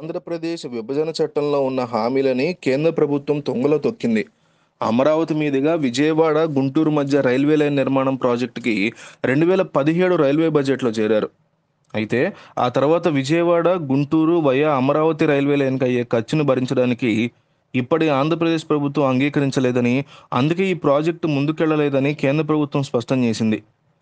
ఆంధ్రప్రదేశ్ విభజన చట్టంలో ఉన్న హామీలని కేంద్ర ప్రభుత్వం తొంగలో తొక్కింది అమరావతి మీదుగా విజయవాడ గుంటూరు మధ్య రైల్వే లైన్ నిర్మాణం ప్రాజెక్టుకి రెండు వేల పదిహేడు రైల్వే బడ్జెట్లో చేరారు అయితే ఆ తర్వాత విజయవాడ గుంటూరు వయా అమరావతి రైల్వే లైన్కి అయ్యే ఖర్చును భరించడానికి ఇప్పటి ఆంధ్రప్రదేశ్ ప్రభుత్వం అంగీకరించలేదని అందుకే ఈ ప్రాజెక్టు ముందుకెళ్లలేదని కేంద్ర ప్రభుత్వం స్పష్టం చేసింది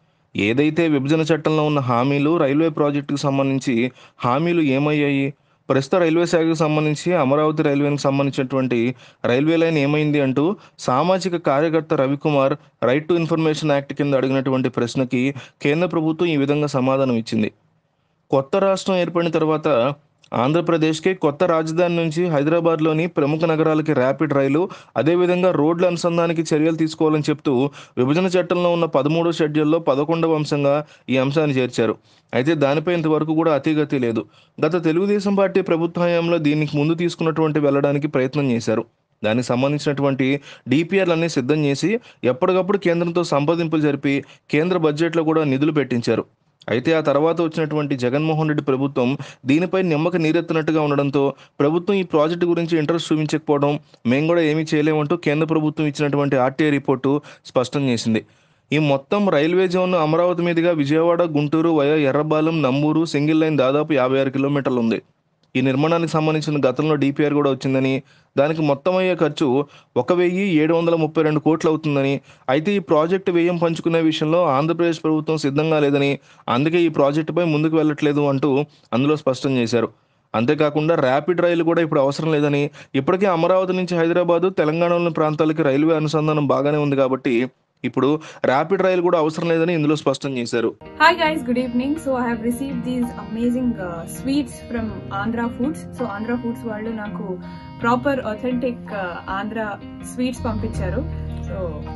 ఏదైతే విభజన చట్టంలో ఉన్న హామీలు రైల్వే ప్రాజెక్టుకు సంబంధించి హామీలు ఏమయ్యాయి ప్రస్తుత రైల్వే శాఖకు సంబంధించి అమరావతి రైల్వేకి సంబంధించినటువంటి రైల్వే లైన్ ఏమైంది అంటూ సామాజిక కార్యకర్త Ravikumar right to information act కింద అడిగినటువంటి ప్రశ్నకి కేంద్ర ప్రభుత్వం ఈ విధంగా సమాధానం ఇచ్చింది కొత్త రాష్ట్రం ఏర్పడిన తర్వాత ఆంధ్రప్రదేశ్కి కొత్త రాజధాని నుంచి హైదరాబాద్లోని ప్రముఖ నగరాలకి ర్యాపిడ్ రైలు అదేవిధంగా రోడ్ల అనుసంధానికి చర్యలు తీసుకోవాలని చెప్తూ విభజన చట్టంలో ఉన్న పదమూడో షెడ్యూల్లో పదకొండవ అంశంగా ఈ అంశాన్ని చేర్చారు అయితే దానిపై ఇంతవరకు కూడా అతిగతి లేదు గత తెలుగుదేశం పార్టీ ప్రభుత్వ హయాంలో దీనికి ముందు తీసుకున్నటువంటి వెళ్ళడానికి ప్రయత్నం చేశారు దానికి సంబంధించినటువంటి డిపిఆర్లన్నీ సిద్ధం చేసి ఎప్పటికప్పుడు కేంద్రంతో సంప్రదింపులు జరిపి కేంద్ర బడ్జెట్లో కూడా నిధులు పెట్టించారు అయితే ఆ తర్వాత వచ్చినటువంటి జగన్మోహన్ రెడ్డి ప్రభుత్వం దీనిపై నిమ్మక నీరెత్తినట్టుగా ఉండడంతో ప్రభుత్వం ఈ ప్రాజెక్టు గురించి ఇంట్రెస్ట్ చూపించకపోవడం మేము కూడా ఏమీ చేయలేమంటూ కేంద్ర ప్రభుత్వం ఇచ్చినటువంటి ఆర్టీఐ రిపోర్టు స్పష్టం చేసింది ఈ మొత్తం రైల్వే జోన్ అమరావతి మీదుగా Vijayawada Guntur via Errabalem Namburu single line దాదాపు యాభై ఆరు కిలోమీటర్లు ఉంది ఈ నిర్మాణానికి సంబంధించిన గతంలో డిపిఆర్ కూడా వచ్చిందని దానికి మొత్తం అయ్యే ఖర్చు ఒక వెయ్యి ఏడు వందల ముప్పై రెండు కోట్లు అవుతుందని అయితే ఈ ప్రాజెక్టు వ్యయం పంచుకునే విషయంలో ఆంధ్రప్రదేశ్ ప్రభుత్వం సిద్ధంగా లేదని అందుకే ఈ ప్రాజెక్టుపై ముందుకు వెళ్ళట్లేదు అంటూ అందులో స్పష్టం చేశారు అంతేకాకుండా ర్యాపిడ్ రైలు కూడా ఇప్పుడు అవసరం లేదని ఇప్పటికే అమరావతి నుంచి హైదరాబాదు తెలంగాణలోని ప్రాంతాలకి రైల్వే అనుసంధానం బాగానే ఉంది కాబట్టి ఇప్పుడు ర్యాపిడ్ రైలు కూడా అవసరం లేదని ఇందులో స్పష్టం చేశారు Hi guys, good evening. So I have received these amazing uh, sweets from Andhra Foods. So Andhra Foods వాళ్ళు నాకు ప్రాపర్ అథెంటిక్ ఆంధ్ర స్వీట్స్ పంపించారు so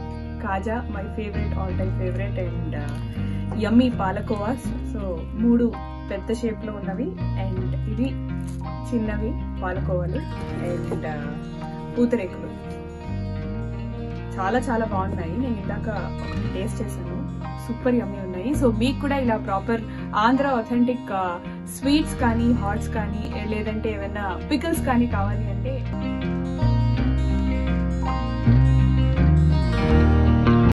kaja my favourite all time favourite and yummy palkovas so మూడు పెద్ద షేప్ లో ఉన్నవి and ఇవి చిన్నవి పాలకోవాలు and పూతరేకులు చాలా చాలా బాగున్నాయి నేను ఇందాక ఒకటి టేస్ట్ చేశాను సూపర్ యమ్మీ ఉన్నాయి సో మీకు కూడా ఇలా ప్రాపర్ ఆంధ్ర అథెంటిక్ స్వీట్స్ కానీ హాట్స్ కానీ లేదంటే ఏమైనా పికల్స్ కానీ కావాలి అంటే